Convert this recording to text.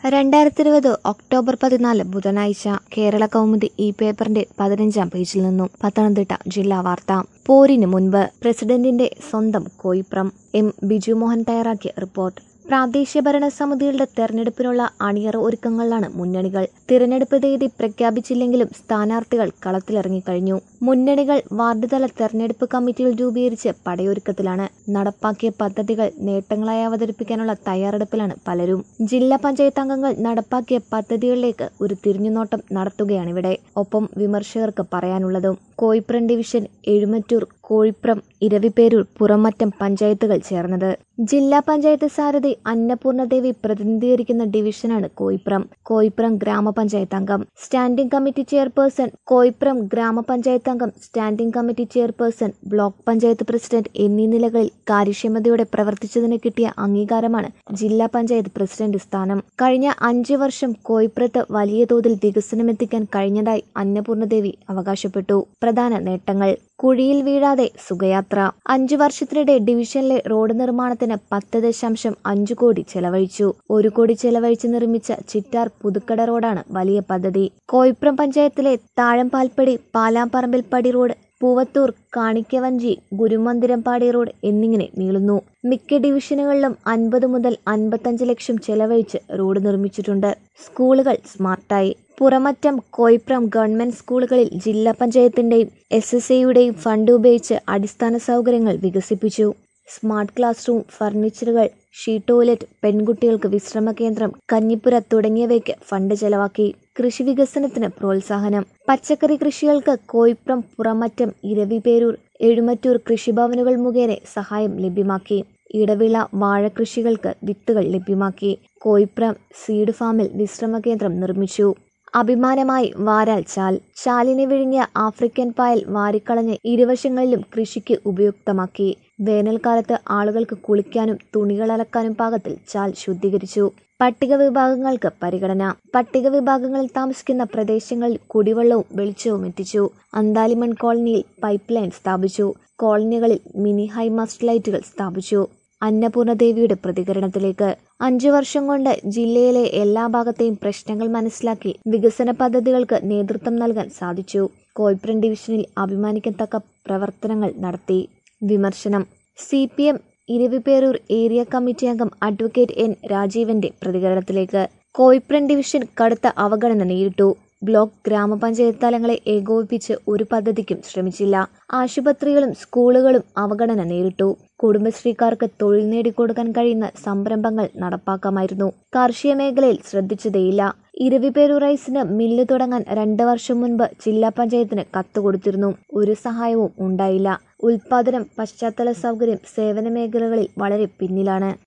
രണ്ടായിരത്തി ഇരുപത് ഒക്ടോബർ പതിനാല് ബുധനാഴ്ച കേരള കൗമുദി ഈ പേപ്പറിന്റെ പതിനഞ്ചാം പേജിൽ നിന്നും പത്തനംതിട്ട ജില്ലാ വാർത്ത പോരിന് മുൻപ് പ്രസിഡന്റിന്റെ സ്വന്തം കോയിപ്രം എം ബിജുമോഹൻ തയ്യാറാക്കിയ റിപ്പോർട്ട് പ്രാദേശിക ഭരണ സമിതികളുടെ തെരഞ്ഞെടുപ്പിനുള്ള അണിയറ ഒരുക്കങ്ങളിലാണ് മുന്നണികൾ തിരഞ്ഞെടുപ്പ് തീയതി പ്രഖ്യാപിച്ചില്ലെങ്കിലും സ്ഥാനാർത്ഥികൾ കളത്തിലിറങ്ങിക്കഴിഞ്ഞു മുന്നണികൾ വാർഡ് തല തെരഞ്ഞെടുപ്പ് കമ്മിറ്റികൾ രൂപീകരിച്ച് പടയൊരുക്കത്തിലാണ് നടപ്പാക്കിയ പദ്ധതികൾ നേട്ടങ്ങളായി അവതരിപ്പിക്കാനുള്ള തയ്യാറെടുപ്പിലാണ് പലരും ജില്ലാ പഞ്ചായത്ത് അംഗങ്ങൾ നടപ്പാക്കിയ പദ്ധതികളിലേക്ക് ഒരു തിരിഞ്ഞുനോട്ടം നടത്തുകയാണിവിടെ ഒപ്പം വിമർശകർക്ക് പറയാനുള്ളതും കോയിപ്രം ഡിവിഷൻ എഴുമറ്റൂർ കോഴിപ്രം ഇരവിപേരൂർ പുറമറ്റം പഞ്ചായത്തുകൾ ചേർന്നത് ജില്ലാ പഞ്ചായത്ത് സാരഥി അന്നപൂർണദേവി പ്രതിനിധീകരിക്കുന്ന ഡിവിഷനാണ് കോയിപ്രം കോയിപ്രം ഗ്രാമപഞ്ചായത്ത് അംഗം സ്റ്റാൻഡിംഗ് കമ്മിറ്റി ചെയർപേഴ്സൺ കോയിപ്രം ഗ്രാമപഞ്ചായത്ത് അംഗം standing committee chairperson block panchayat president എന്നീ നിലകളിൽ കാര്യക്ഷമതയോടെ പ്രവർത്തിച്ചതിന് കിട്ടിയ അംഗീകാരമാണ് ജില്ലാ പഞ്ചായത്ത് പ്രസിഡന്റ് സ്ഥാനം കഴിഞ്ഞ അഞ്ചു വർഷം കോയിപ്രത്ത് വലിയ തോതിൽ വികസനമെത്തിക്കാൻ കഴിഞ്ഞതായി അന്നപൂർണദേവി അവകാശപ്പെട്ടു പ്രധാന നേട്ടങ്ങൾ കുഴിയിൽ വീഴാതെ സുഖയാത്ര അഞ്ചു വർഷത്തിനിടെ ഡിവിഷനിലെ റോഡ് നിർമ്മാണത്തിന് പത്ത് ദശാംശം അഞ്ചു കോടി ചെലവഴിച്ചു ഒരു കോടി ചെലവഴിച്ച് നിർമ്മിച്ച ചിറ്റാർ പുതുക്കട റോഡാണ് വലിയ പദ്ധതി കോയിപ്രം പഞ്ചായത്തിലെ താഴംപാൽപ്പടി പാലാമ്പറമ്പിൽപ്പടി റോഡ് പൂവത്തൂർ കാണിക്കവഞ്ചി ഗുരുമന്ദിരംപാടി റോഡ് എന്നിങ്ങനെ നീളുന്നു മിക്ക ഡിവിഷനുകളിലും അൻപത് മുതൽ അൻപത്തഞ്ച് ലക്ഷം ചെലവഴിച്ച് റോഡ് നിർമ്മിച്ചിട്ടുണ്ട് സ്കൂളുകൾ സ്മാർട്ടായി പുറമറ്റം കോയിപ്രം ഗവൺമെന്റ് സ്കൂളുകളിൽ ജില്ലാ പഞ്ചായത്തിന്റെയും എസ് എസ് എയുടെയും ഫണ്ട് ഉപയോഗിച്ച് അടിസ്ഥാന സൗകര്യങ്ങൾ വികസിപ്പിച്ചു സ്മാർട്ട് ക്ലാസ് റൂം ഫർണിച്ചറുകൾ ഷീ ടോയ്ലറ്റ് പെൺകുട്ടികൾക്ക് വിശ്രമ കേന്ദ്രം കഞ്ഞിപ്പുര തുടങ്ങിയവയ്ക്ക് ഫണ്ട് ചെലവാക്കി കൃഷി വികസനത്തിന് പ്രോത്സാഹനം പച്ചക്കറി കൃഷികൾക്ക് കോയിപ്രം പുറമറ്റം ഇരവിപേരൂർ എഴുമറ്റൂർ കൃഷിഭവനുകൾ മുഖേന സഹായം ലഭ്യമാക്കി ഇടവിള വാഴകൃഷികൾക്ക് വിത്തുകൾ ലഭ്യമാക്കി കോയിപ്രം സീഡ് ഫാമിൽ വിശ്രമ കേന്ദ്രം നിർമ്മിച്ചു അഭിമാനമായി വാരാൽ ചാൽ ചാലിനെ വിഴുങ്ങിയ ആഫ്രിക്കൻ പായൽ വാരിക്കളഞ്ഞ് ഇരുവശങ്ങളിലും കൃഷിക്ക് ഉപയുക്തമാക്കി വേനൽക്കാലത്ത് ആളുകൾക്ക് കുളിക്കാനും തുണികൾ അലക്കാനും പാകത്തിൽ ചാൽ ശുദ്ധീകരിച്ചു പട്ടിക വിഭാഗങ്ങൾക്ക് പരിഗണന പട്ടിക വിഭാഗങ്ങളിൽ താമസിക്കുന്ന പ്രദേശങ്ങളിൽ കുടിവെള്ളവും വെളിച്ചവും എത്തിച്ചു അന്താലിമൺ കോളനിയിൽ പൈപ്പ് ലൈൻ സ്ഥാപിച്ചു കോളനികളിൽ മിനി ഹൈമാസ്റ്റ് ലൈറ്റുകൾ സ്ഥാപിച്ചു അന്നപൂർണദേവിയുടെ പ്രതികരണത്തിലേക്ക് അഞ്ചു വർഷം കൊണ്ട് ജില്ലയിലെ എല്ലാ ഭാഗത്തെയും പ്രശ്നങ്ങൾ മനസ്സിലാക്കി വികസന പദ്ധതികൾക്ക് നേതൃത്വം നൽകാൻ സാധിച്ചു കോയിപ്രം ഡിവിഷനിൽ അഭിമാനിക്കത്തക്ക പ്രവർത്തനങ്ങൾ നടത്തി വിമർശനം C P M Eraviperoor area committee അംഗം അഡ്വക്കേറ്റ് എൻ രാജീവന്റെ പ്രതികരണത്തിലേക്ക് കോയിപ്രം ഡിവിഷൻ കടുത്ത അവഗണന നേരിട്ടു ബ്ലോക്ക് ഗ്രാമപഞ്ചായത്ത് തലങ്ങളെ ഏകോപിപ്പിച്ച് ഒരു പദ്ധതിക്കും ശ്രമിച്ചില്ല ആശുപത്രികളും സ്കൂളുകളും അവഗണന നേരിട്ടു കുടുംബശ്രീക്കാർക്ക് തൊഴിൽ നേടിക്കൊടുക്കാൻ കഴിയുന്ന സംരംഭങ്ങൾ നടപ്പാക്കാമായിരുന്നു കാർഷിക മേഖലയിൽ ശ്രദ്ധിച്ചതേയില്ല ഇരവിപേരൂർ റൈസിന് മില്ല് തുടങ്ങാൻ രണ്ട് വർഷം മുൻപ് ജില്ലാ പഞ്ചായത്തിന് കത്ത് കൊടുത്തിരുന്നു ഒരു സഹായവും ഉണ്ടായില്ല ഉൽപാദനം പശ്ചാത്തല സൗകര്യം സേവന മേഖലകളിൽ വളരെ പിന്നിലാണ്